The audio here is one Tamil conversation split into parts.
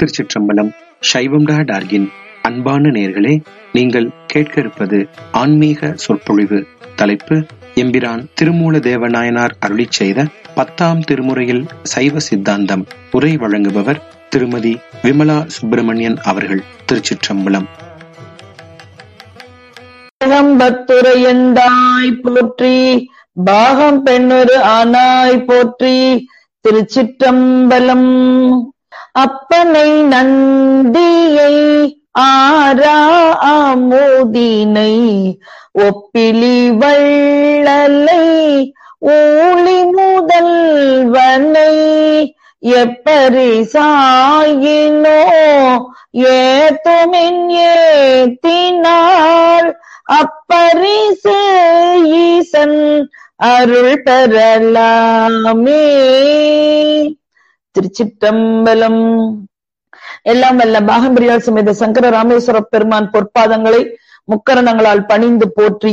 திருச்சிற்றம்பலம் சைவம் டா டார்கின் அன்பான நேர்களே நீங்கள் கேட்க இருப்பது ஆன்மீக சொற்பொழிவு தலைப்பு எம்பிரான் திருமூல தேவநாயனார் அருளிச் செய்த பத்தாம் திருமுறையில் சைவ சித்தாந்தம் உரை வழங்குபவர் திருமதி விமலா சுப்பிரமணியன் அவர்கள் திருச்சிற்றம்பலம் பத்துரையந்தாய் போற்றி பாகம் பெண்ணொரு ஆனாய் போற்றி திருச்சிற்றம்பலம் அப்பனை நந்தியை ஆரா ஆமோதினை ஒப்பிலி வள்ளலை ஊழி முதல்வனை எப்பரிசாயினோ ஏத்துமின் ஏத்தினாள் அப்பரிசு ஈசன் அருள் பெறலாமே திருச்சிற்றம்பலம் எல்லாம் வல்ல பாகம்பிரியால் சமேத சங்கர ராமேஸ்வர பெருமான் பொற்பாதங்களை முக்கரணங்களால் பணிந்து போற்றி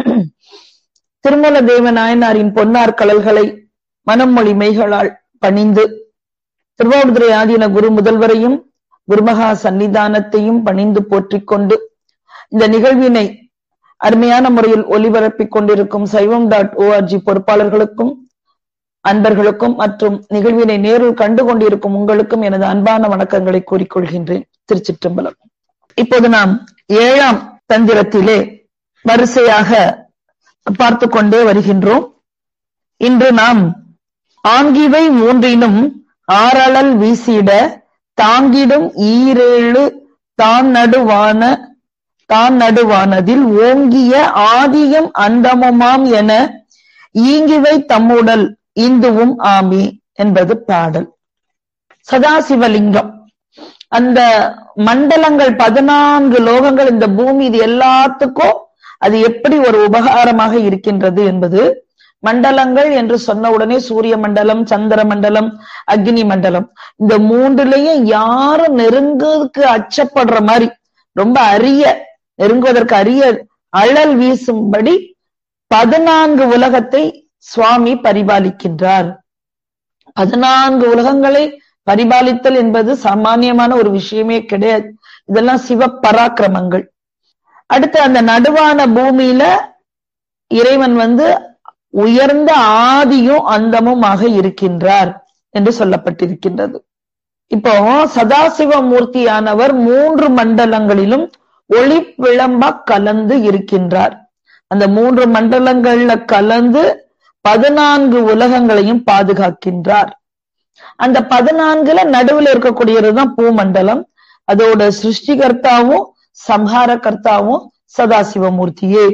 திருமல தேவ நாயனாரின் பொன்னார் கலல்களை மனமொழி மெய்களால் பணிந்து திருவாவூதுரை ஆதீன குரு முதல்வரையும் குருமகா சன்னிதானத்தையும் பணிந்து போற்றிக் கொண்டு இந்த நிகழ்வினை அருமையான முறையில் ஒலிபரப்பிக் கொண்டிருக்கும் சைவம் டாட் ஓஆர்ஜி பொறுப்பாளர்களுக்கும் அன்பர்களுக்கும் மற்றும் நிகழ்வினை நேரில் கண்டு கொண்டிருக்கும் உங்களுக்கும் எனது அன்பான வணக்கங்களை கூறிக்கொள்கின்றேன் திருச்சிற்றம்பலம் இப்போது நாம் ஏழாம் தந்திரத்திலே வரிசையாக பார்த்து கொண்டே வருகின்றோம் இன்று நாம் ஆங்கிவை மூன்றினும் ஆறளல் வீசிட தாங்கிடும் ஈரேழு தான் நடுவான தான் நடுவானதில் ஓங்கிய ஆதியும் அந்தமுமாம் என ஈங்கிவை தம்முடல் இந்துவும் ஆமி என்பது பாடல் சதாசிவலிங்கம் அந்த மண்டலங்கள் பதினான்கு லோகங்கள் இந்த பூமி இது எல்லாத்துக்கும் அது எப்படி ஒரு உபகாரமாக இருக்கின்றது என்பது மண்டலங்கள் என்று சொன்ன உடனே சூரிய மண்டலம் சந்திர மண்டலம் அக்னி மண்டலம் இந்த மூன்றுலயும் யாரும் நெருங்குவதற்கு அச்சப்படுற மாதிரி ரொம்ப அரிய நெருங்குவதற்கு அரிய அழல் வீசும்படி பதினான்கு உலகத்தை சுவாமி பரிபாலிக்கின்றார் பதினான்கு உலகங்களை பரிபாலித்தல் என்பது சாமானியமான ஒரு விஷயமே கிடையாது இதெல்லாம் சிவ பராக்கிரமங்கள் அடுத்து அந்த நடுவான பூமியில இறைவன் வந்து உயர்ந்த ஆதியும் அந்தமுமாக இருக்கின்றார் என்று சொல்லப்பட்டிருக்கின்றது இப்போ சதாசிவ மூர்த்தியானவர் மூன்று மண்டலங்களிலும் ஒளி விளம்ப கலந்து இருக்கின்றார் அந்த மூன்று மண்டலங்கள்ல கலந்து பதினான்கு உலகங்களையும் பாதுகாக்கின்றார் அந்த பதினான்குல நடுவில் இருக்கக்கூடியதுதான் பூமண்டலம் அதோட சிருஷ்டிகர்த்தாவும் சம்ஹாரகர்த்தாவும் சதாசிவமூர்த்தியே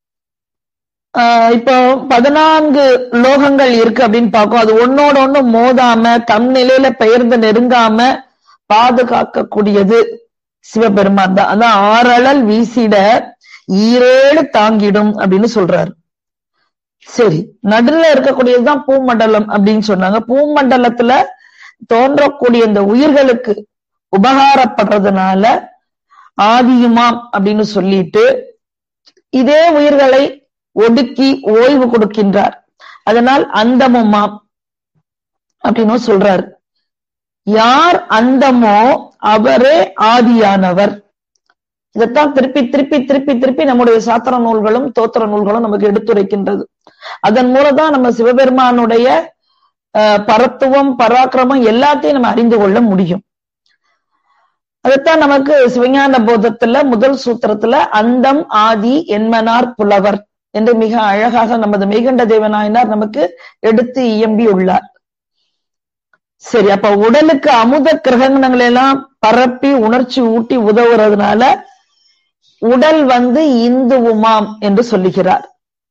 ஆஹ் இப்போ பதினான்கு லோகங்கள் இருக்கு அப்படின்னு பார்க்கும் அது ஒன்னோட ஒண்ணு மோதாம தம் நிலையில பெயர்ந்து நெருங்காம பாதுகாக்கக்கூடியது சிவபெருமான் தான் அதான் ஆறளல் வீசிட ஈரேழு தாங்கிடும் அப்படின்னு சொல்றாரு சரி நடுல இருக்கக்கூடியதுதான் பூமண்டலம் அப்படின்னு சொன்னாங்க பூமண்டலத்துல தோன்றக்கூடிய இந்த உயிர்களுக்கு உபகாரப்படுறதுனால ஆதியுமாம் அப்படின்னு சொல்லிட்டு இதே உயிர்களை ஒடுக்கி ஓய்வு கொடுக்கின்றார் அதனால் அந்தமுமாம் அப்படின்னு சொல்றாரு யார் அந்தமோ அவரே ஆதியானவர் இதைத்தான் திருப்பி திருப்பி திருப்பி திருப்பி நம்முடைய சாத்திர நூல்களும் தோத்திர நூல்களும் நமக்கு எடுத்துரைக்கின்றது அதன் மூலம் தான் நம்ம சிவபெருமானுடைய பரத்துவம் பராக்கிரமம் எல்லாத்தையும் நம்ம அறிந்து கொள்ள முடியும் அதைத்தான் நமக்கு சிவஞான போதத்துல முதல் சூத்திரத்துல அந்தம் ஆதி என்மனார் புலவர் என்று மிக அழகாக நமது மெய்கண்ட தேவநாயனார் நமக்கு எடுத்து இயம்பி உள்ளார் சரி அப்ப உடலுக்கு அமுத கிரகணங்களை எல்லாம் பரப்பி உணர்ச்சி ஊட்டி உதவுறதுனால உடல் வந்து இந்துவுமாம் என்று சொல்லுகிறார்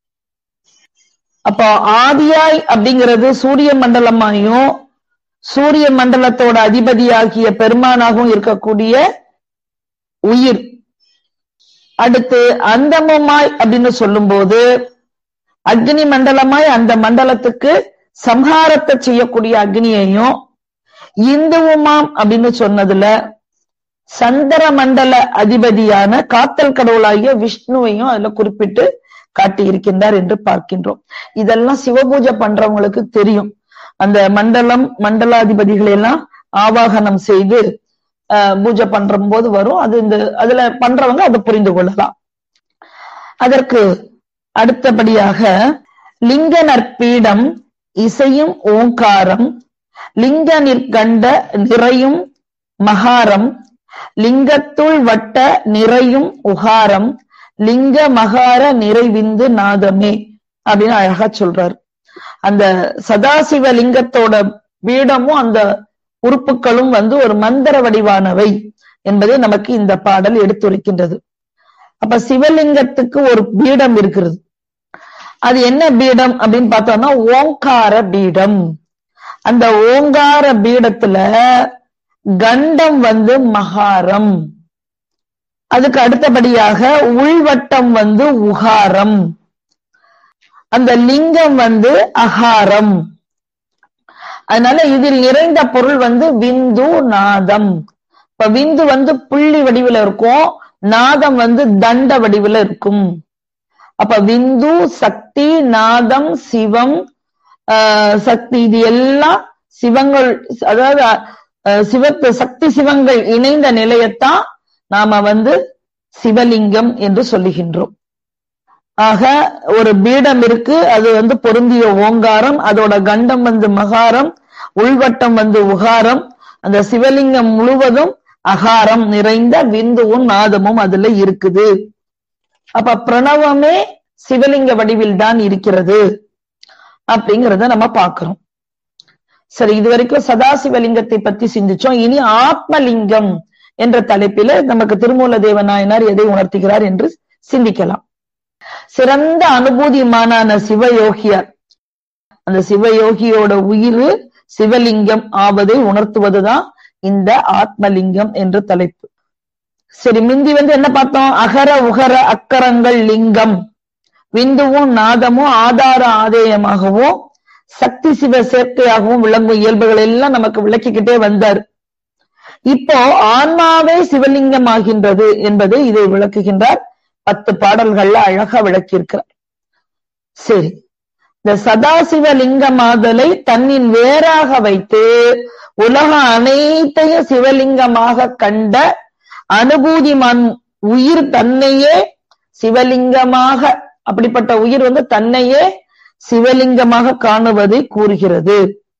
அப்போ ஆதியாய் அப்படிங்கிறது சூரிய மண்டலமாயும் சூரிய மண்டலத்தோட அதிபதியாகிய பெருமானாகவும் இருக்கக்கூடிய உயிர் அடுத்து அந்தமுமாய் அப்படின்னு சொல்லும் போது அக்னி மண்டலமாய் அந்த மண்டலத்துக்கு சம்ஹாரத்தை செய்யக்கூடிய அக்னியையும் இந்துவுமாம் அப்படின்னு சொன்னதுல சந்திர மண்டல அதிபதியான காத்தல் கடவுளாகிய விஷ்ணுவையும் அதுல குறிப்பிட்டு காட்டி இருக்கின்றார் என்று பார்க்கின்றோம் இதெல்லாம் சிவபூஜை பண்றவங்களுக்கு தெரியும் அந்த மண்டலம் மண்டலாதிபதிகளை எல்லாம் ஆவாகனம் செய்து அஹ், பூஜை பண்ற போது வரும் அது இந்த அதுல பண்றவங்க அதை புரிந்து கொள்ளலாம் அதற்கு அடுத்தபடியாக லிங்க நற்பீடம் இசையும் ஓங்காரம் லிங்க நிற்கண்ட நிறையும் மகாரம் லிங்கத்துள் வட்ட நிறையும் உகாரம் லிங்க மகார நிறைவிந்து நாதமே அப்படின்னு அழகா சொல்றாரு அந்த சதாசிவ லிங்கத்தோட பீடமும் அந்த உறுப்புகளும் வந்து ஒரு மந்திர வடிவானவை என்பதை நமக்கு இந்த பாடல் எடுத்துரைக்கின்றது அப்ப சிவலிங்கத்துக்கு ஒரு பீடம் இருக்கிறது அது என்ன பீடம் அப்படின்னு பார்த்தோம்னா ஓங்கார பீடம் அந்த ஓங்கார பீடத்துல கண்டம் வந்து மகாரம் அதுக்கு அடுத்தபடியாக உள்வட்டம் வந்து உகாரம் அந்த லிங்கம் வந்து அகாரம் அதனால இதில் நிறைந்த பொருள் வந்து விந்து நாதம் இப்ப விந்து வந்து புள்ளி வடிவில் இருக்கும் நாதம் வந்து தண்ட வடிவில் இருக்கும் அப்ப விந்து சக்தி நாதம் சிவம் ஆஹ் சக்தி இது எல்லாம் சிவங்கள் அதாவது அஹ், சிவத்து சக்தி சிவங்கள் இணைந்த நிலையத்தான் நாம வந்து சிவலிங்கம் என்று சொல்லுகின்றோம் ஆக ஒரு பீடம் இருக்கு அது வந்து பொருந்திய ஓங்காரம் அதோட கண்டம் வந்து மகாரம் உள்வட்டம் வந்து உகாரம் அந்த சிவலிங்கம் முழுவதும் அகாரம் நிறைந்த விந்துவும் நாதமும் அதுல இருக்குது அப்ப பிரணவமே சிவலிங்க வடிவில் தான் இருக்கிறது அப்படிங்கறத நம்ம பார்க்கிறோம் சரி இது வரைக்கும் சதாசிவலிங்கத்தை பத்தி சிந்திச்சோம் இனி ஆத்மலிங்கம் என்ற தலைப்பில நமக்கு திருமூல தேவநாயனார் எதை உணர்த்துகிறார் என்று சிந்திக்கலாம் சிறந்த அனுபூதிமானான சிவயோகியார் அந்த சிவயோகியோட உயிர் சிவலிங்கம் ஆவதை உணர்த்துவதுதான் இந்த ஆத்மலிங்கம் என்ற தலைப்பு சரி மிந்தி வந்து என்ன பார்த்தோம் அகர உகர அக்கரங்கள் லிங்கம் விந்துவும் நாதமும் ஆதார ஆதேயமாகவும் சக்தி சிவ சேர்க்கையாகவும் விளங்கும் இயல்புகள் எல்லாம் நமக்கு விளக்கிக்கிட்டே வந்தார் இப்போ ஆன்மாவே சிவலிங்கம் ஆகின்றது என்பதை இதை விளக்குகின்றார் பத்து பாடல்கள்ல அழகா விளக்கியிருக்கிறார் சரி இந்த சதாசிவ லிங்கமாதலை தன்னின் வேறாக வைத்து உலக அனைத்தையும் சிவலிங்கமாக கண்ட அனுபூதிமான் உயிர் தன்னையே சிவலிங்கமாக அப்படிப்பட்ட உயிர் வந்து தன்னையே சிவலிங்கமாக காணுவதை கூறுகிறது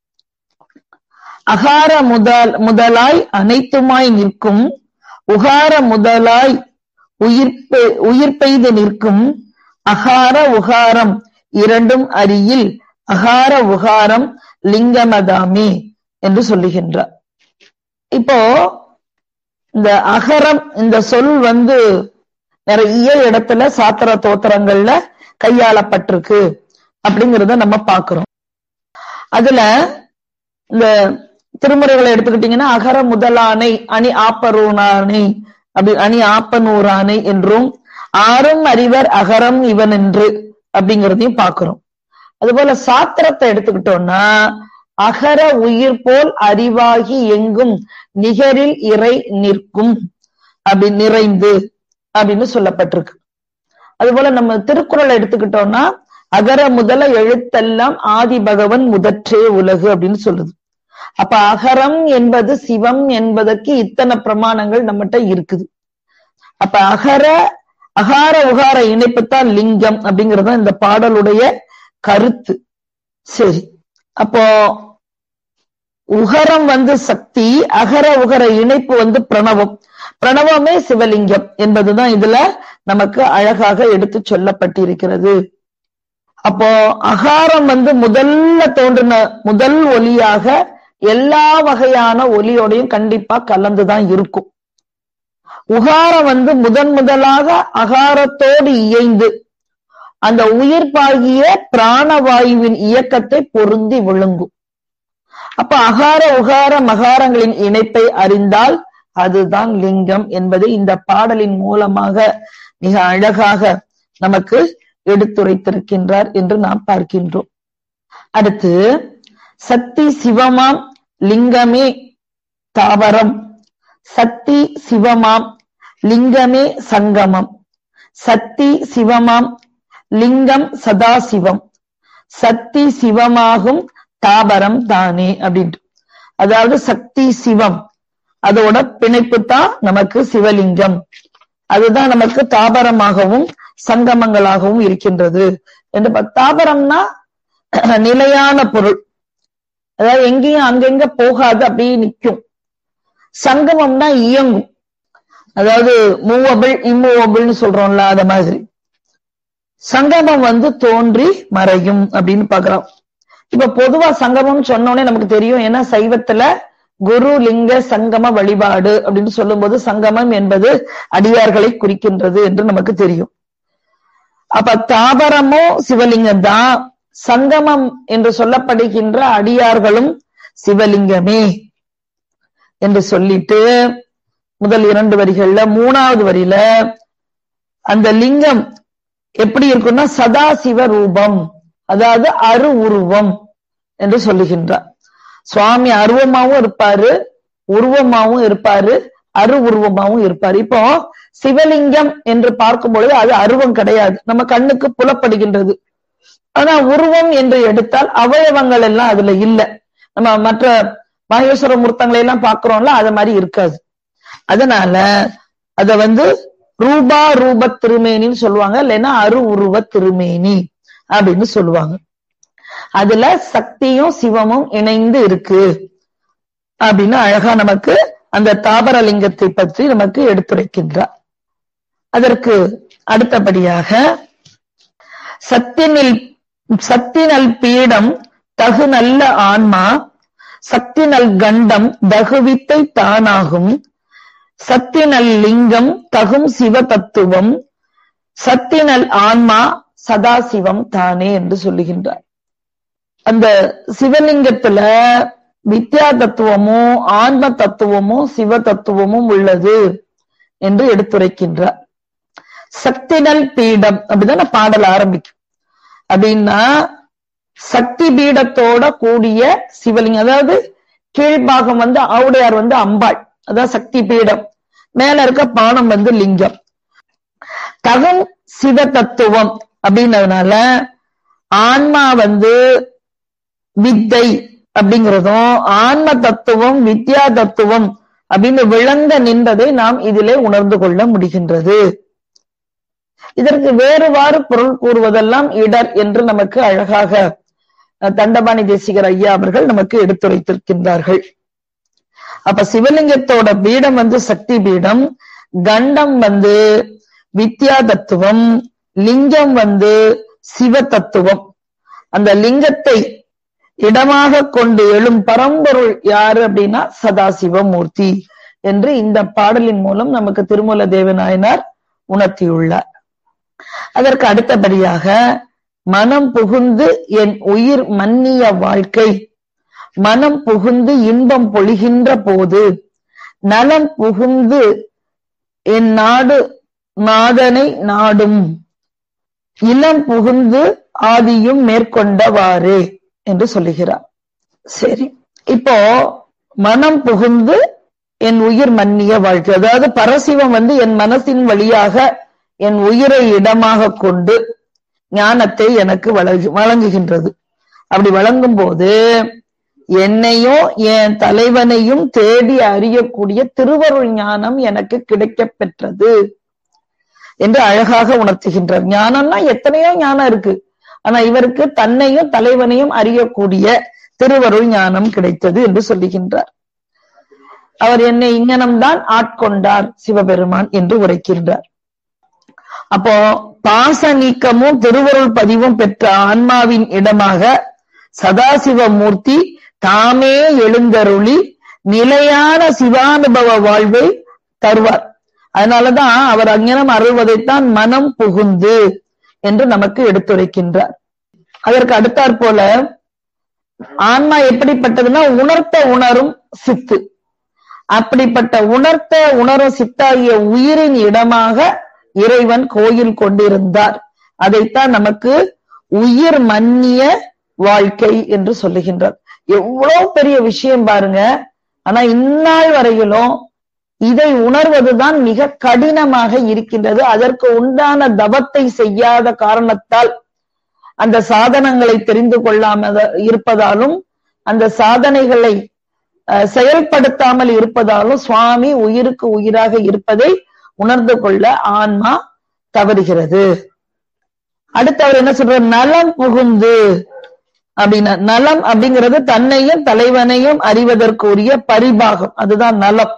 அகார முதல் முதலாய் அனைத்துமாய் நிற்கும் உகார முதலாய் உயிர் பெ- உயிர் பெய்து நிற்கும் அகார உகாரம் இரண்டும் அரியில் அகார உகாரம் லிங்கமதாமே என்று சொல்லுகின்றார் இப்போ இந்த அகரம் இந்த சொல் வந்து நிறைய இடத்துல சாத்திர தோத்திரங்கள்ல கையாளப்பட்டிருக்கு அப்படிங்கறத நம்ம பார்க்கிறோம் அதுல இந்த திருமுறைகளை எடுத்துக்கிட்டீங்கன்னா அகர முதலானை அணி ஆப்பரூனானை அப்படி அணி ஆப்பனூரானை என்றும் ஆறும் அறிவர் அகரம் இவன் என்று அப்படிங்கிறதையும் பார்க்கிறோம் அதுபோல சாத்திரத்தை எடுத்துக்கிட்டோம்னா அகர உயிர் போல் அறிவாகி எங்கும் நிகரில் இறை நிற்கும் அப்படி நிறைந்து அப்படின்னு சொல்லப்பட்டிருக்கு அதுபோல நம்ம திருக்குறளை எடுத்துக்கிட்டோம்னா அகர முதல எழுத்தெல்லாம் ஆதி பகவன் முதற்றே உலகு அப்படின்னு சொல்லுது அப்ப அகரம் என்பது சிவம் என்பதற்கு இத்தனை பிரமாணங்கள் நம்மகிட்ட இருக்குது அப்ப அகர அகார உகார இணைப்புத்தான் லிங்கம் அப்படிங்கிறது தான் இந்த பாடலுடைய கருத்து சரி அப்போ உகரம் வந்து சக்தி அகர உகர இணைப்பு வந்து பிரணவம் பிரணவமே சிவலிங்கம் என்பதுதான் இதுல நமக்கு அழகாக எடுத்து சொல்லப்பட்டிருக்கிறது அப்போ அகாரம் வந்து முதல்ல தோன்றின முதல் ஒலியாக எல்லா வகையான ஒலியோடையும் கண்டிப்பா கலந்துதான் இருக்கும் உகாரம் வந்து முதன் முதலாக அகாரத்தோடு இயைந்து அந்த உயிர்ப்பாகிய பிராணவாயுவின் இயக்கத்தை பொருந்தி விழுங்கும் அப்ப அகார உகார மகாரங்களின் இணைப்பை அறிந்தால் அதுதான் லிங்கம் என்பதை இந்த பாடலின் மூலமாக மிக அழகாக நமக்கு எடுத்துரைத்திருக்கின்றார் என்று நாம் பார்க்கின்றோம் அடுத்து சக்தி சிவமாம் லிங்கமே தாவரம் சக்தி சிவமாம் லிங்கமே சங்கமம் சக்தி சிவமாம் லிங்கம் சதாசிவம் சக்தி சிவமாகும் தாபரம் தானே அப்படின்ட்டு அதாவது சக்தி சிவம் அதோட பிணைப்பு தான் நமக்கு சிவலிங்கம் அதுதான் நமக்கு தாபரமாகவும் சங்கமங்களாகவும் இருக்கின்றது என்று பா- தாபரம்னா நிலையான பொருள் அதாவது எங்கேயும் அங்கங்க போகாது அப்படியே நிக்கும் சங்கமம்னா இயங்கும் அதாவது மூவபிள் இம்மூவபிள்னு சொல்றோம்ல அத மாதிரி சங்கமம் வந்து தோன்றி மறையும் அப்படின்னு பாக்குறோம் இப்ப பொதுவா சங்கமம் சொன்னோடனே நமக்கு தெரியும் ஏன்னா சைவத்துல குரு லிங்க சங்கம வழிபாடு அப்படின்னு சொல்லும்போது சங்கமம் என்பது அடியார்களை குறிக்கின்றது என்று நமக்கு தெரியும் அப்ப தாபரமோ சிவலிங்கம் தான் சங்கமம் என்று சொல்லப்படுகின்ற அடியார்களும் சிவலிங்கமே என்று சொல்லிட்டு முதல் இரண்டு வரிகள்ல மூணாவது வரியில அந்த லிங்கம் எப்படி இருக்கும்னா சதாசிவ ரூபம் அதாவது அரு உருவம் என்று சொல்லுகின்றார் சுவாமி அருவமாவும் இருப்பாரு உருவமாவும் இருப்பாரு அரு உருவமாவும் இருப்பாரு இப்போ சிவலிங்கம் என்று பார்க்கும் பொழுது அது அருவம் கிடையாது நம்ம கண்ணுக்கு புலப்படுகின்றது ஆனா உருவம் என்று எடுத்தால் அவயவங்கள் எல்லாம் அதுல இல்ல நம்ம மற்ற மகேஸ்வர மூர்த்தங்களை எல்லாம் பாக்குறோம்ல அது மாதிரி இருக்காது அதனால அத வந்து ரூபா ரூப திருமேனின்னு சொல்லுவாங்க இல்லைன்னா அரு உருவ திருமேனி அப்படின்னு சொல்லுவாங்க அதுல சக்தியும் சிவமும் இணைந்து இருக்கு அப்படின்னு அழகா நமக்கு அந்த தாபரலிங்கத்தை பற்றி நமக்கு எடுத்துரைக்கின்றார் அதற்கு அடுத்தபடியாக சத்தினில் சத்தினல் பீடம் தகு நல்ல ஆன்மா சத்தினல் கண்டம் தகுவித்தை தானாகும் சத்தினல் லிங்கம் தகும் சிவ தத்துவம் சத்தினல் ஆன்மா சதாசிவம் தானே என்று சொல்லுகின்றார் அந்த சிவலிங்கத்துல வித்யா தத்துவமும் ஆன்ம தத்துவமும் சிவ தத்துவமும் உள்ளது என்று எடுத்துரைக்கின்றார் சக்தினல் பீடம் அப்படிதான் பாடல் ஆரம்பிக்கும் அப்படின்னா சக்தி பீடத்தோட கூடிய சிவலிங்கம் அதாவது கீழ்பாகம் வந்து ஆவுடையார் வந்து அம்பாள் அதான் சக்தி பீடம் மேல இருக்க பானம் வந்து லிங்கம் தகும் சிவ தத்துவம் அப்படின்னதுனால ஆன்மா வந்து வித்தை அப்படிங்கிறதும் ஆன்ம தத்துவம் வித்யா தத்துவம் அப்படின்னு விளங்க நின்றதை நாம் இதிலே உணர்ந்து கொள்ள முடிகின்றது இதற்கு வேறுவாறு பொருள் கூறுவதெல்லாம் இடர் என்று நமக்கு அழகாக அஹ், தண்டபாணி தேசிகர் ஐயா அவர்கள் நமக்கு எடுத்துரைத்திருக்கின்றார்கள் அப்ப சிவலிங்கத்தோட பீடம் வந்து சக்தி பீடம் கண்டம் வந்து வித்யா தத்துவம் லிங்கம் வந்து சிவ தத்துவம் அந்த லிங்கத்தை இடமாக கொண்டு எழும் பரம்பொருள் யாரு அப்படின்னா சதாசிவமூர்த்தி என்று இந்த பாடலின் மூலம் நமக்கு திருமூல தேவநாயனார் உணர்த்தியுள்ளார் அதற்கு அடுத்தபடியாக மனம் புகுந்து என் உயிர் மன்னிய வாழ்க்கை மனம் புகுந்து இன்பம் பொழிகின்ற போது நலம் புகுந்து என் நாடு நாதனை நாடும் இளம் புகுந்து ஆதியும் மேற்கொண்டவாறே என்று சொல்லுகிறார் சரி இப்போ மனம் புகுந்து என் உயிர் மன்னிய வாழ்க்கை அதாவது பரசிவம் வந்து என் மனசின் வழியாக என் உயிரை இடமாக கொண்டு ஞானத்தை எனக்கு வழங்கு- வழங்குகின்றது அப்படி வழங்கும் போது என்னையும் என் தலைவனையும் தேடி அறியக்கூடிய திருவருள் ஞானம் எனக்கு கிடைக்கப் பெற்றது என்று அழகாக உணர்த்துகின்றார் ஞானம்னா எத்தனையோ ஞானம் இருக்கு ஆனா இவருக்கு தன்னையும் தலைவனையும் அறியக்கூடிய திருவருள் ஞானம் கிடைத்தது என்று சொல்லுகின்றார் அவர் என்னை இங்கனம்தான் ஆட்கொண்டார் சிவபெருமான் என்று உரைக்கின்றார் அப்போ பாச நீக்கமும் திருவருள் பதிவும் பெற்ற ஆன்மாவின் இடமாக சதாசிவமூர்த்தி தாமே எழுந்தருளி நிலையான சிவானுபவ வாழ்வை தருவார் அதனாலதான் அவர் அங்ஙனம் அருள்வதைத்தான் மனம் புகுந்து என்று நமக்கு எடுத்துரைக்கின்றார் அதற்கு அடுத்தாற் போல ஆன்மா எப்படிப்பட்டதுன்னா உணர்த்த உணரும் சித்து அப்படிப்பட்ட உணர்த்த உணரும் சித்தாகிய உயிரின் இடமாக இறைவன் கோயில் கொண்டிருந்தார் அதைத்தான் நமக்கு உயிர் மன்னிய வாழ்க்கை என்று சொல்லுகின்றார் எவ்வளவு பெரிய விஷயம் பாருங்க ஆனா இந்நாள் வரையிலும் இதை உணர்வதுதான் மிக கடினமாக இருக்கின்றது அதற்கு உண்டான தவத்தை செய்யாத காரணத்தால் அந்த சாதனங்களை தெரிந்து கொள்ளாம இருப்பதாலும் அந்த சாதனைகளை அஹ், செயல்படுத்தாமல் இருப்பதாலும் சுவாமி உயிருக்கு உயிராக இருப்பதை உணர்ந்து கொள்ள ஆன்மா தவறுகிறது அடுத்து அவர் என்ன சொல்றார் நலம் புகுந்து அப்படின்னா நலம் அப்படிங்கிறது தன்னையும் தலைவனையும் அறிவதற்குரிய பரிபாகம் அதுதான் நலம்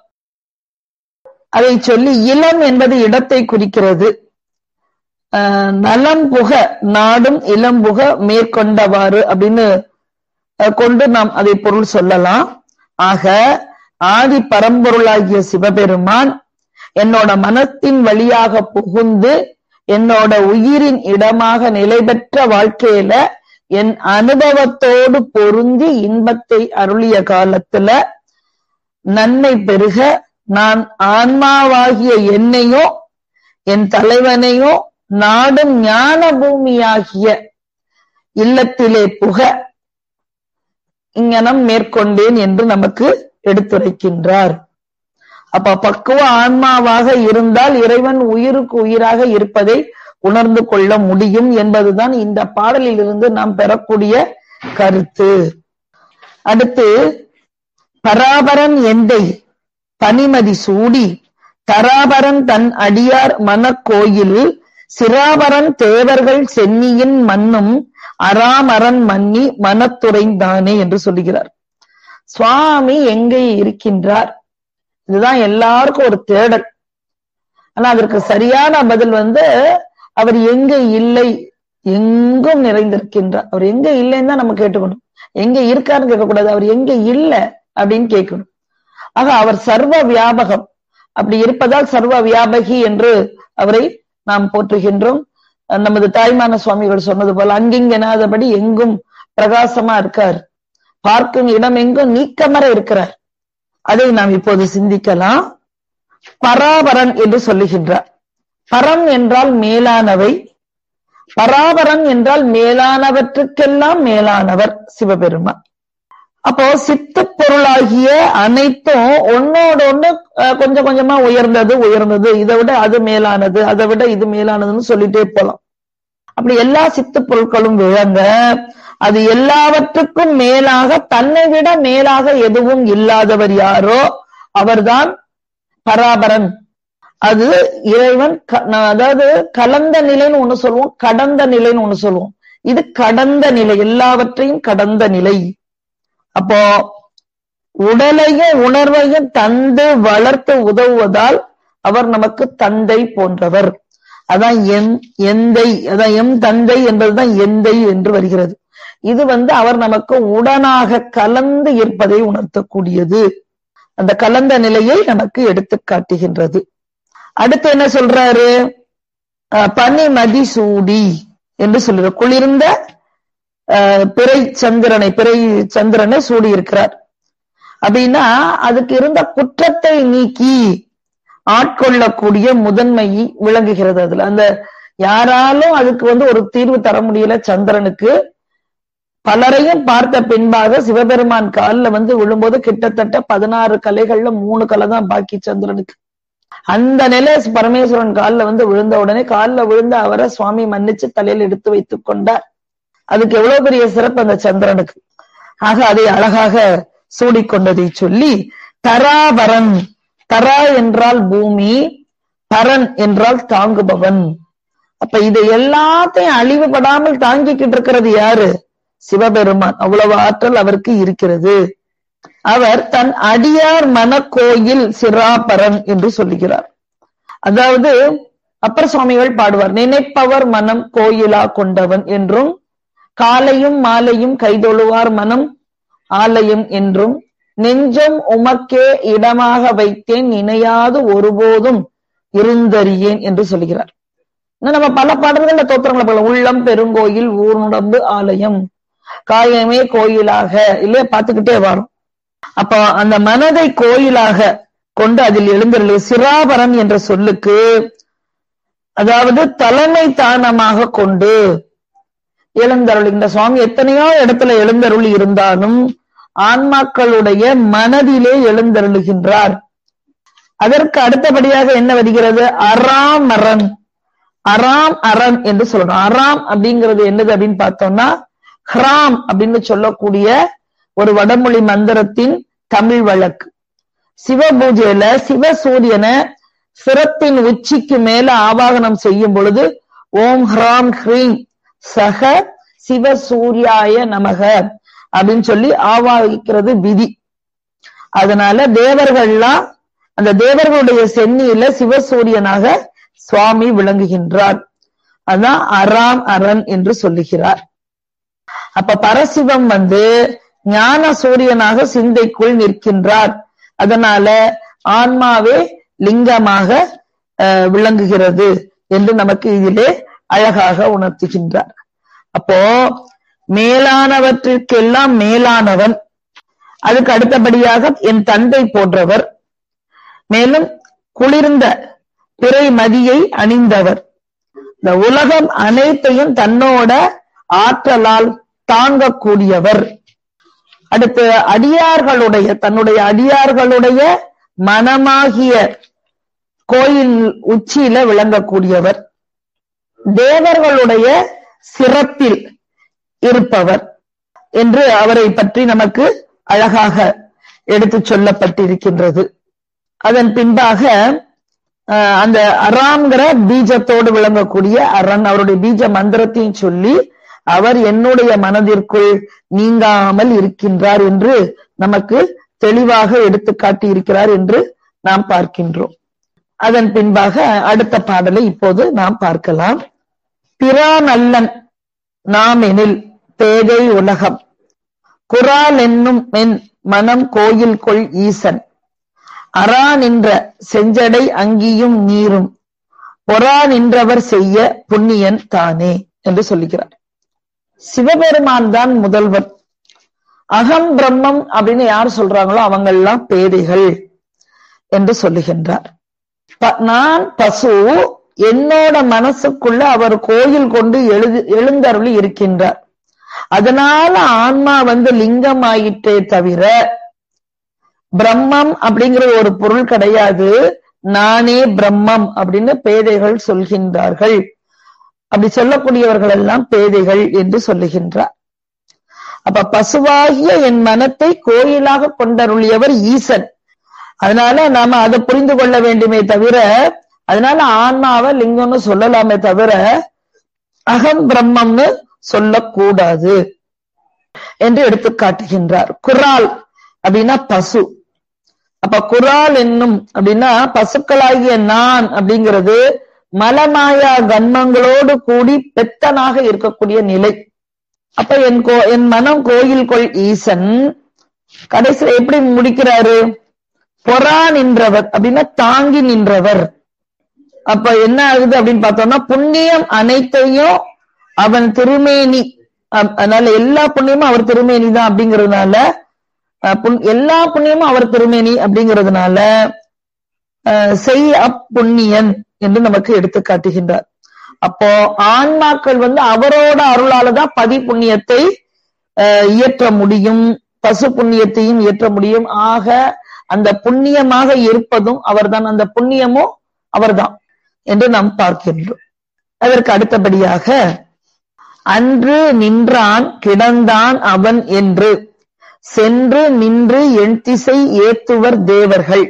அதை சொல்லி இளம் என்பது இடத்தை குறிக்கிறது அஹ், நலம் புக நாடும் இளம் புக மேற்கொண்டவாறு அப்படின்னு அஹ், கொண்டு நாம் அதை பொருள் சொல்லலாம் ஆக ஆதி பரம்பொருளாகிய சிவபெருமான் என்னோட மனத்தின் வழியாக புகுந்து என்னோட உயிரின் இடமாக நிலை பெற்ற வாழ்க்கையில என் அனுபவத்தோடு பொருந்தி இன்பத்தை அருளிய காலத்துல நன்மை பெருக நான் ஆன்மாவாகிய என்னையோ என் தலைவனையோ நாடும் ஞான பூமியாகிய இல்லத்திலே புக இங்கனம் மேற்கொண்டேன் என்று நமக்கு எடுத்துரைக்கின்றார் அப்ப பக்குவ ஆன்மாவாக இருந்தால் இறைவன் உயிருக்கு உயிராக இருப்பதை உணர்ந்து கொள்ள முடியும் என்பதுதான் இந்த பாடலில் இருந்து நாம் பெறக்கூடிய கருத்து அடுத்து பராபரன் எந்தை பனிமதி சூடி தராபரன் தன் அடியார் மனக்கோயில் சிராபரன் தேவர்கள் சென்னியின் மண்ணும் அராமரன் மன்னி மனத்துறைந்தானே என்று சொல்லுகிறார் சுவாமி எங்கே இருக்கின்றார் இதுதான் எல்லாருக்கும் ஒரு தேடல் ஆனா அதற்கு சரியான பதில் வந்து அவர் எங்க இல்லை எங்கும் நிறைந்திருக்கின்றார் அவர் எங்க இல்லைன்னு தான் நம்ம கேட்டுக்கணும் எங்க இருக்காருன்னு கேட்கக்கூடாது அவர் எங்க இல்ல அப்படின்னு கேட்கணும் ஆக அவர் சர்வ வியாபகம் அப்படி இருப்பதால் சர்வ வியாபகி என்று அவரை நாம் போற்றுகின்றோம் நமது தாய்மான சுவாமிகள் சொன்னது போல அங்கிங்கெனாதபடி எங்கும் பிரகாசமா இருக்கார் பார்க்கும் இடம் எங்கும் நீக்கமர இருக்கிறார் அதை நாம் இப்போது சிந்திக்கலாம் பராபரன் என்று சொல்லுகின்றார் பரம் என்றால் மேலானவை பராபரன் என்றால் மேலானவற்றுக்கெல்லாம் மேலானவர் சிவபெருமான் அப்போ சித்து பொருளாகிய அனைத்தும் ஒன்னோட ஒண்ணு அஹ், கொஞ்சம் கொஞ்சமா உயர்ந்தது உயர்ந்தது இதை விட அது மேலானது அதை விட இது மேலானதுன்னு சொல்லிட்டே போலாம் அப்படி எல்லா சித்து பொருட்களும் விளங்க அது எல்லாவற்றுக்கும் மேலாக தன்னை விட மேலாக எதுவும் இல்லாதவர் யாரோ அவர்தான் பராபரன் அது இறைவன் க- நான் அதாவது கலந்த நிலைன்னு ஒண்ணு சொல்லுவோம் கடந்த நிலைன்னு ஒண்ணு சொல்லுவோம் இது கடந்த நிலை எல்லாவற்றையும் கடந்த நிலை அப்போ உடலையும் உணர்வையும் தந்து வளர்த்து உதவுவதால் அவர் நமக்கு தந்தை போன்றவர் அதான் என் எந்தை அதான் எம் தந்தை என்பதுதான் எந்தை என்று வருகிறது இது வந்து அவர் நமக்கு உடனாக கலந்து இருப்பதை உணர்த்தக்கூடியது அந்த கலந்த நிலையை நமக்கு எடுத்து காட்டுகின்றது அடுத்து என்ன சொல்றாரு அஹ், பனி மதி சூடி என்று சொல்லுற குளிர்ந்த அஹ், பிறை சந்திரனை பிறை சந்திரனை சூடி இருக்கிறார் அப்படின்னா அதுக்கு இருந்த குற்றத்தை நீக்கி ஆட்கொள்ளக்கூடிய முதன்மை விளங்குகிறது அதுல அந்த யாராலும் அதுக்கு வந்து ஒரு தீர்வு தர முடியல சந்திரனுக்கு பலரையும் பார்த்த பின்பாக சிவபெருமான் கால்ல வந்து விழும்போது கிட்டத்தட்ட பதினாறு கலைகள்ல மூணு கலை தான் பாக்கி சந்திரனுக்கு அந்த நிலை பரமேஸ்வரன் கால்ல வந்து விழுந்த உடனே கால்ல விழுந்த அவரை சுவாமி மன்னிச்சு தலையில் எடுத்து வைத்துக் கொண்டார் அதுக்கு எவ்வளவு பெரிய சிறப்பு அந்த சந்திரனுக்கு ஆக அதை அழகாக சூடிக்கொண்டதை சொல்லி தராபரன் தரா என்றால் பூமி பரன் என்றால் தாங்குபவன் அப்ப இதை எல்லாத்தையும் அழிவுபடாமல் தாங்கிக்கிட்டு இருக்கிறது யாரு சிவபெருமான் அவ்வளவு ஆற்றல் அவருக்கு இருக்கிறது அவர் தன் அடியார் மனக்கோயில் சிராபரன் என்று சொல்லுகிறார் அதாவது அப்பர் சுவாமிகள் பாடுவார் நினைப்பவர் மனம் கோயிலா கொண்டவன் என்றும் காலையும் மாலையும் கைதொழுவார் மனம் ஆலயம் என்றும் நெஞ்சம் உமக்கே இடமாக வைத்தேன் நினையாது ஒருபோதும் இருந்தறியேன் என்று சொல்கிறார் இன்னும் நம்ம பல பாடல்கள்ல தோத்திரங்களை போல உள்ளம் பெருங்கோயில் ஊர்நுடம்பு ஆலயம் காயமே கோயிலாக இல்லையா பார்த்துக்கிட்டே வரும் அப்போ அந்த மனதை கோயிலாக கொண்டு அதில் எழுந்தருளு சிராபரன் என்ற சொல்லுக்கு அதாவது தலைமை தானமாக கொண்டு எழுந்தருளுகின்ற சுவாமி எத்தனையோ இடத்துல எழுந்தருளி இருந்தாலும் ஆன்மாக்களுடைய மனதிலே எழுந்தருளுகின்றார் அதற்கு அடுத்தபடியாக என்ன வருகிறது அராம் அரண் அராம் அரண் என்று சொல்லணும் அராம் அப்படிங்கிறது என்னது அப்படின்னு பார்த்தோம்னா ஹ்ராம் அப்படின்னு சொல்லக்கூடிய ஒரு வடமொழி மந்திரத்தின் தமிழ் வழக்கு சிவ பூஜையில சிவ சூரியனை சிரத்தின் உச்சிக்கு மேல ஆவாகனம் செய்யும் பொழுது ஓம் ஹ்ராம் ஹ்ரீம் சக சிவ சூர்யாய நமக அப்படின்னு சொல்லி ஆவாகிக்கிறது விதி அதனால தேவர்கள்லாம் அந்த தேவர்களுடைய சென்னியில சிவசூரியனாக சுவாமி விளங்குகின்றார் அதான் அராம் அரண் என்று சொல்லுகிறார் அப்ப பரசிவம் வந்து ஞான சூரியனாக சிந்தைக்குள் நிற்கின்றார் அதனால ஆன்மாவே லிங்கமாக அஹ், விளங்குகிறது என்று நமக்கு இதிலே அழகாக உணர்த்துகின்றார் அப்போ மேலானவற்றிற்கெல்லாம் மேலானவன் அதுக்கு அடுத்தபடியாக என் தந்தை போன்றவர் மேலும் குளிர்ந்த பிறை மதியை அணிந்தவர் இந்த உலகம் அனைத்தையும் தன்னோட ஆற்றலால் தாங்கக்கூடியவர் அடுத்து அடியார்களுடைய தன்னுடைய அடியார்களுடைய மனமாகிய கோயில் உச்சியில விளங்கக்கூடியவர் தேவர்களுடைய சிறப்பில் இருப்பவர் என்று அவரை பற்றி நமக்கு அழகாக எடுத்து சொல்லப்பட்டிருக்கின்றது அதன் பின்பாக அஹ், அந்த அராம்ங்கிற பீஜத்தோடு விளங்கக்கூடிய அரண் அவருடைய பீஜ மந்திரத்தையும் சொல்லி அவர் என்னுடைய மனதிற்குள் நீங்காமல் இருக்கின்றார் என்று நமக்கு தெளிவாக எடுத்து காட்டி இருக்கிறார் என்று நாம் பார்க்கின்றோம் அதன் பின்பாக அடுத்த பாடலை இப்போது நாம் பார்க்கலாம் பிரானல்லன் நாம் எனில் பேதை உலகம் குரால் என்னும் மென் மனம் கோயில் கொள் ஈசன் அரா நின்ற செஞ்சடை அங்கியும் நீரும் பொறா நின்றவர் செய்ய புண்ணியன் தானே என்று சொல்லுகிறார் சிவபெருமான் தான் முதல்வர் அகம் பிரம்மம் அப்படின்னு யார் சொல்றாங்களோ அவங்க எல்லாம் பேதைகள் என்று சொல்லுகின்றார் ப- நான் பசு என்னோட மனசுக்குள்ள அவர் கோயில் கொண்டு எழுது எழுந்தருளி இருக்கின்றார் அதனால ஆன்மா வந்து லிங்கம் ஆயிற்றே தவிர பிரம்மம் அப்படிங்கிற ஒரு பொருள் கிடையாது நானே பிரம்மம் அப்படின்னு பேதைகள் சொல்கின்றார்கள் அப்படி சொல்லக்கூடியவர்கள் எல்லாம் பேதைகள் என்று சொல்லுகின்றார் அப்ப பசுவாகிய என் மனத்தை கோயிலாக கொண்டருளியவர் ஈசன் அதனால நாம அதை புரிந்து கொள்ள வேண்டுமே தவிர அதனால ஆன்மாவை லிங்கம்னு சொல்லலாமே தவிர அகம் பிரம்மம்னு சொல்லக்கூடாது என்று எடுத்து காட்டுகின்றார் குரால் அப்படின்னா பசு அப்ப குரால் என்னும் அப்படின்னா பசுக்களாகிய நான் அப்படிங்கிறது மலமாயா கன்மங்களோடு கூடி பெத்தனாக இருக்கக்கூடிய நிலை அப்ப என் கோ என் மனம் கோயில் கொள் ஈசன் கடைசியில எப்படி முடிக்கிறாரு பொறா நின்றவர் அப்படின்னா தாங்கி நின்றவர் அப்ப என்ன ஆகுது அப்படின்னு பார்த்தோம்னா புண்ணியம் அனைத்தையும் அவன் திருமேனி அப்- அதனால எல்லா புண்ணியமும் அவர் திருமேனி தான் அப்படிங்கறதுனால அஹ், புண்- எல்லா புண்ணியமும் அவர் திருமேனி அப்படிங்கறதுனால அஹ், செய் அப்புண்ணியன் என்று நமக்கு எடுத்து காட்டுகின்றார் அப்போ ஆன்மாக்கள் வந்து அவரோட அருளால தான் பதி புண்ணியத்தை அஹ், இயற்ற முடியும் பசு புண்ணியத்தையும் இயற்ற முடியும் ஆக அந்த புண்ணியமாக இருப்பதும் அவர்தான் அந்த புண்ணியமும் அவர்தான் என்று நாம் பார்க்கின்றோம் அதற்கு அடுத்தபடியாக அன்று நின்றான் கிடந்தான் அவன் என்று சென்று நின்று என் திசை ஏத்துவர் தேவர்கள்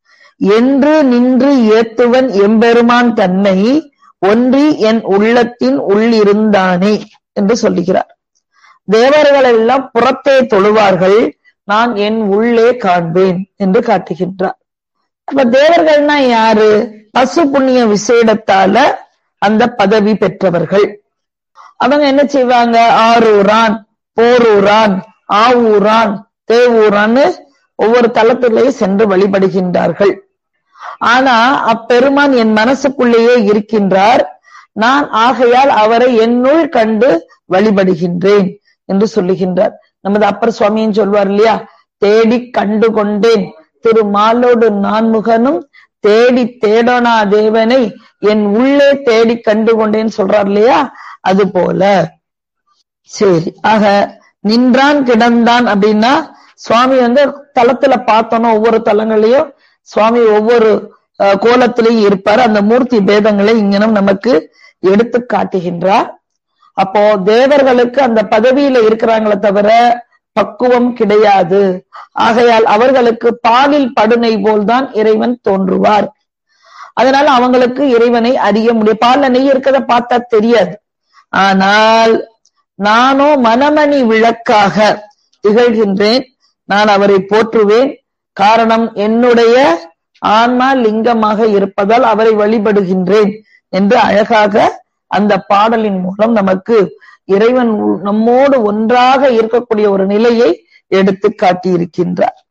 என்று நின்று ஏத்துவன் எம்பெருமான் தன்னை ஒன்றி என் உள்ளத்தின் உள்ளிருந்தானே என்று சொல்லுகிறார் தேவர்கள் எல்லாம் புறத்தே தொழுவார்கள் நான் என் உள்ளே காண்பேன் என்று காட்டுகின்றார் அப்ப தேவர்கள்னா யாரு பசு புண்ணிய விசேடத்தால அந்த பதவி பெற்றவர்கள் அவங்க என்ன செய்வாங்க ஆரூரான் போரூரான் ஆவூரான் தேவூரான்னு ஒவ்வொரு தளத்திலேயே சென்று வழிபடுகின்றார்கள் ஆனா அப்பெருமான் என் மனசுக்குள்ளேயே இருக்கின்றார் நான் ஆகையால் அவரை என்னுள் கண்டு வழிபடுகின்றேன் என்று சொல்லுகின்றார் நமது அப்பர் சுவாமியும் சொல்வார் இல்லையா தேடி கண்டு கொண்டேன் திரு மாலோடு நான்முகனும் தேடி தேடோனா தேவனை என் உள்ளே தேடி கண்டு கொண்டேன்னு சொல்றார் இல்லையா அது போல சரி ஆக நின்றான் கிடந்தான் அப்படின்னா சுவாமி வந்து தலத்துல பார்த்தோன்னா ஒவ்வொரு தலங்களையும் சுவாமி ஒவ்வொரு அஹ், கோலத்திலையும் இருப்பார் அந்த மூர்த்தி பேதங்களை இங்கனும் நமக்கு எடுத்து காட்டுகின்றார் அப்போ தேவர்களுக்கு அந்த பதவியில இருக்கிறாங்களே தவிர பக்குவம் கிடையாது ஆகையால் அவர்களுக்கு பாலில் படுனை போல்தான் இறைவன் தோன்றுவார் அதனால அவங்களுக்கு இறைவனை அறிய முடியும் பால்ல நெய் இருக்கிறத பார்த்தா தெரியாது ஆனால் நானோ மனமணி விளக்காக திகழ்கின்றேன் நான் அவரை போற்றுவேன் காரணம் என்னுடைய ஆன்மா லிங்கமாக இருப்பதால் அவரை வழிபடுகின்றேன் என்று அழகாக அந்த பாடலின் மூலம் நமக்கு இறைவன் நம்மோடு ஒன்றாக இருக்கக்கூடிய ஒரு நிலையை எடுத்து காட்டியிருக்கின்றார்